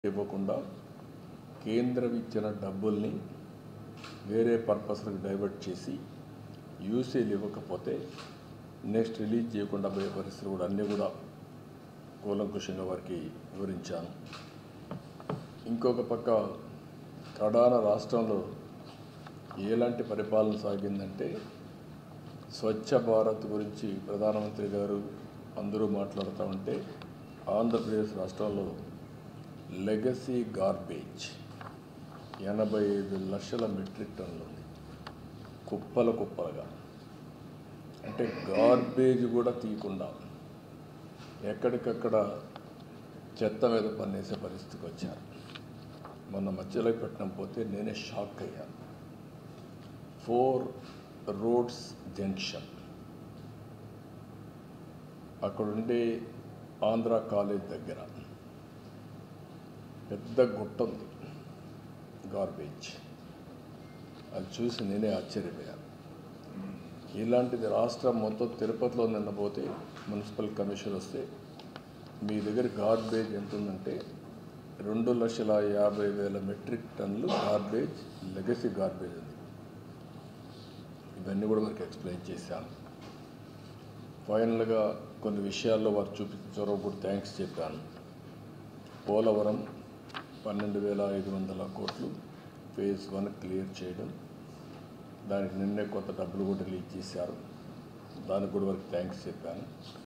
ఇవ్వకుండా కేంద్రం ఇచ్చిన డబ్బుల్ని వేరే పర్పస్లకు డైవర్ట్ చేసి యూసేజ్ ఇవ్వకపోతే నెక్స్ట్ రిలీజ్ చేయకుండా పోయే పరిస్థితులు కూడా అన్నీ కూడా కూలంకుషంగా వారికి వివరించాను ఇంకొక పక్క కడాన రాష్ట్రంలో ఎలాంటి పరిపాలన సాగిందంటే స్వచ్ఛ భారత్ గురించి ప్రధానమంత్రి గారు అందరూ మాట్లాడుతూ ఉంటే ఆంధ్రప్రదేశ్ రాష్ట్రంలో లెగసీ గార్బేజ్ ఎనభై ఐదు లక్షల మెట్రిక్ టన్నులు ఉంది కుప్పల కుప్పలుగా అంటే గార్బేజ్ కూడా తీయకుండా ఎక్కడికక్కడ చెత్త మీద పన్నేసే పరిస్థితికి వచ్చారు మొన్న మధ్యలో పెట్టడం పోతే నేనే షాక్ అయ్యాను ఫోర్ రోడ్స్ జంక్షన్ అక్కడుండే ఆంధ్ర కాలేజ్ దగ్గర పెద్ద గుట్ట ఉంది గార్బేజ్ అది చూసి నేనే ఆశ్చర్యపోయాను ఇలాంటిది రాష్ట్రం మొత్తం తిరుపతిలో నిన్న పోతే మున్సిపల్ కమిషన్ వస్తే మీ దగ్గర గార్బేజ్ ఎంత ఉందంటే రెండు లక్షల యాభై వేల మెట్రిక్ టన్నులు గార్బేజ్ లెగసీ గార్బేజ్ ఉంది ఇవన్నీ కూడా మనకి ఎక్స్ప్లెయిన్ చేశాను ఫైనల్గా కొన్ని విషయాల్లో వారు చూపించిన చొరవ కూడా థ్యాంక్స్ చెప్పాను పోలవరం పన్నెండు వేల ఐదు వందల కోట్లు ఫేజ్ వన్ క్లియర్ చేయడం దానికి నిన్నే కొత్త డబ్బులు కూడా రిలీజ్ చేశారు దానికి కూడా వారికి థ్యాంక్స్ చెప్పాను